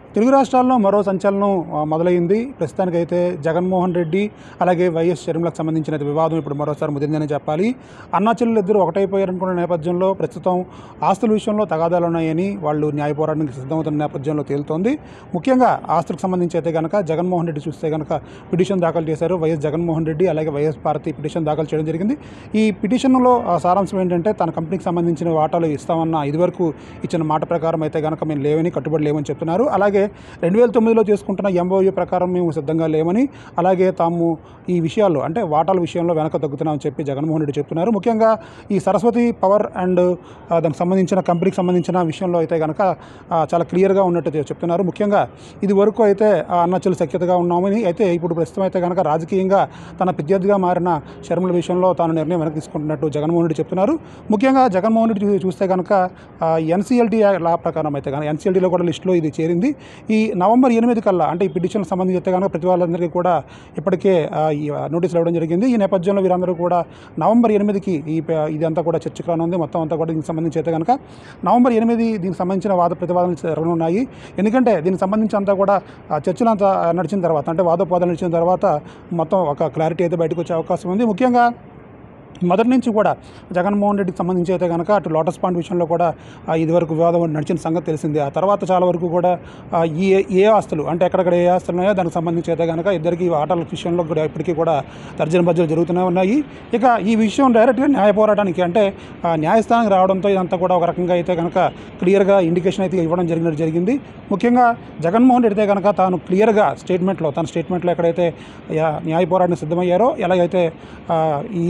తెలుగు రాష్ట్రాల్లో మరో సంచలనం ఆ, మొదలైంది ప్రస్తుతానికైతే జగన్మోహన్ రెడ్డి అలాగే వైఎస్ షర్మిలకు సంబంధించిన వివాదం ఇప్పుడు మరోసారి ముదిరిందని చెప్పాలి అన్నా చెల్లెలు ఇద్దరు ఒకటైపోయారనుకున్న నేపథ్యంలో ప్రస్తుతం ఆస్తుల విషయంలో తగాదాలు ఉన్నాయని వాళ్ళు న్యాయ పోరాటానికి సిద్ధమవుతున్న నేపథ్యంలో తేలుతోంది ముఖ్యంగా ఆస్తులకు సంబంధించి అయితే కనుక జగన్మోహన్ రెడ్డి చూస్తే కనుక పిటిషన్ దాఖలు చేశారు వైఎస్ జగన్మోహన్ రెడ్డి అలాగే వైఎస్ భారతి పిటిషన్ దాఖలు చేయడం జరిగింది ఈ పిటిషన్లో ఆ, సారాంశం ఏంటంటే తన కంపెనీకి సంబంధించిన వాటాలు ఇస్తామన్న ఇదివరకు ఇచ్చిన మాట ప్రకారం అయితే కనుక మేము లేవని కట్టుబడి లేవని చెప్తున్నారు అలాగే రెండు వేల తొమ్మిదిలో చేసుకుంటున్న ఎంఓయూ ప్రకారం మేము సిద్ధంగా లేమని అలాగే తాము ఈ విషయాల్లో అంటే వాటాల విషయంలో వెనక తగ్గుతున్నామని చెప్పి జగన్మోహన్ రెడ్డి చెప్తున్నారు ముఖ్యంగా ఈ సరస్వతి పవర్ అండ్ ఆ, దానికి సంబంధించిన కంపెనీకి సంబంధించిన విషయంలో అయితే కనుక ఆ, చాలా క్లియర్గా ఉన్నట్టు చె- చెప్తున్నారు ముఖ్యంగా ఇది వరకు అయితే ఆ అన్నచెల్లి సఖ్యతగా ఉన్నామని అయితే ఇప్పుడు ప్రస్తుతం అయితే కనుక రాజకీయంగా తన ప్రత్యర్థిగా మారిన షర్మిల విషయంలో తాను నిర్ణయం వెనక్కి తీసుకుంటున్నట్టు జగన్మోహన్ రెడ్డి చెప్తున్నారు ముఖ్యంగా జగన్మోహన్ రెడ్డి చూ- చూస్తే కనుక ఎన్సీఎల్టీ లా ప్రకారం అయితే కనుక ఎన్సీఎల్టీలో కూడా లిస్టులో ఇది చేరింది ఈ నవంబర్ ఎనిమిది కల్లా అంటే ఈ పిటిషన్ సంబంధించి అయితే కనుక ప్రతి వాళ్ళందరికీ కూడా ఇప్పటికే ఆ, ఈ నోటీసులు ఇవ్వడం జరిగింది ఈ నేపథ్యంలో వీరందరూ కూడా నవంబర్ ఎనిమిదికి ఈ ప- ఇదంతా కూడా చర్చకు రానుంది మొత్తం అంతా కూడా దీనికి సంబంధించి అయితే కనుక నవంబర్ ఎనిమిది దీనికి సంబంధించిన వాద ప్రతివాదనలు జరగనున్నాయి ఎందుకంటే దీనికి సంబంధించి అంతా కూడా ఆ చర్చలు అంతా నడిచిన తర్వాత అంటే వాదోపాదాలు నడిచిన తర్వాత మొత్తం ఒక క్లారిటీ అయితే బయటకు వచ్చే అవకాశం ఉంది ముఖ్యంగా మొదటి నుంచి కూడా జగన్మోహన్ రెడ్డికి సంబంధించి అయితే కనుక అటు లోటస్ పాండ్ విషయంలో కూడా ఆ, ఇదివరకు వివాదం నడిచిన సంగతి తెలిసిందే ఆ తర్వాత చాలా వరకు కూడా ఆ, ఈ ఏ ఆస్తులు అంటే ఎక్కడెక్కడ ఏ ఆస్తులు ఉన్నాయో దానికి సంబంధించి అయితే కనుక ఇద్దరికి ఆటల విషయంలో కూడా ఇప్పటికీ కూడా తర్జన భర్జలు జరుగుతూనే ఉన్నాయి ఇక ఈ విషయం డైరెక్ట్గా న్యాయ పోరాటానికి అంటే ఆ, న్యాయస్థానానికి రావడంతో ఇదంతా కూడా ఒక రకంగా అయితే కనుక క్లియర్గా ఇండికేషన్ అయితే ఇవ్వడం జరిగినట్టు జరిగింది ముఖ్యంగా జగన్మోహన్ రెడ్డి అయితే కనుక తాను క్లియర్గా స్టేట్మెంట్లో తన స్టేట్మెంట్లో ఎక్కడైతే యా- న్యాయ పోరాటానికి సిద్ధమయ్యారో ఎలాగైతే ఆ, ఈ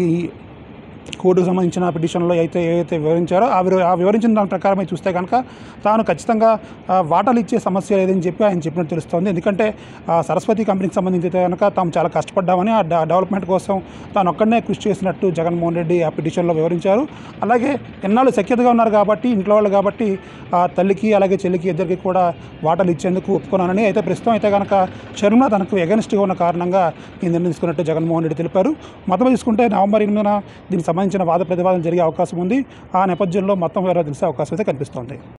కోర్టుకు సంబంధించిన పిటిషన్లో అయితే ఏవైతే వివరించారో ఆ వివ- ఆ వివరించిన దాని ప్రకారమే చూస్తే కనుక తాను ఖచ్చితంగా ఆ, వాటాలు ఇచ్చే సమస్య లేదని చెప్పి ఆయన చెప్పినట్టు తెలుస్తోంది ఎందుకంటే ఆ, సరస్వతి కంపెనీకి సంబంధించి అయితే కనుక తాము చాలా కష్టపడ్డామని ఆ డ- డెవలప్మెంట్ కోసం తాను ఒక్కడనే కృషి చేసినట్టు జగన్మోహన్ రెడ్డి ఆ పిటిషన్లో వివరించారు అలాగే ఎన్నాళ్ళు సఖ్యతగా ఉన్నారు కాబట్టి ఇంట్లో వాళ్ళు కాబట్టి ఆ తల్లికి అలాగే చెల్లికి ఇద్దరికి కూడా వాటాలు ఇచ్చేందుకు ఒప్పుకున్నానని అయితే ప్రస్తుతం అయితే కనుక షర్మిల తనకు ఎగనిస్ట్గా ఉన్న కారణంగా ఈ నిర్ణయం తీసుకున్నట్టు జగన్మోహన్ రెడ్డి తెలిపారు మొత్తం తీసుకుంటే నవంబర్ ఎనిమిదిన దీనికి సంబంధించిన వాద ప్రతివాదన జరిగే అవకాశం ఉంది ఆ నేపథ్యంలో మొత్తం వివరాలు తెలిసే అవకాశం అయితే కనిపిస్తోంది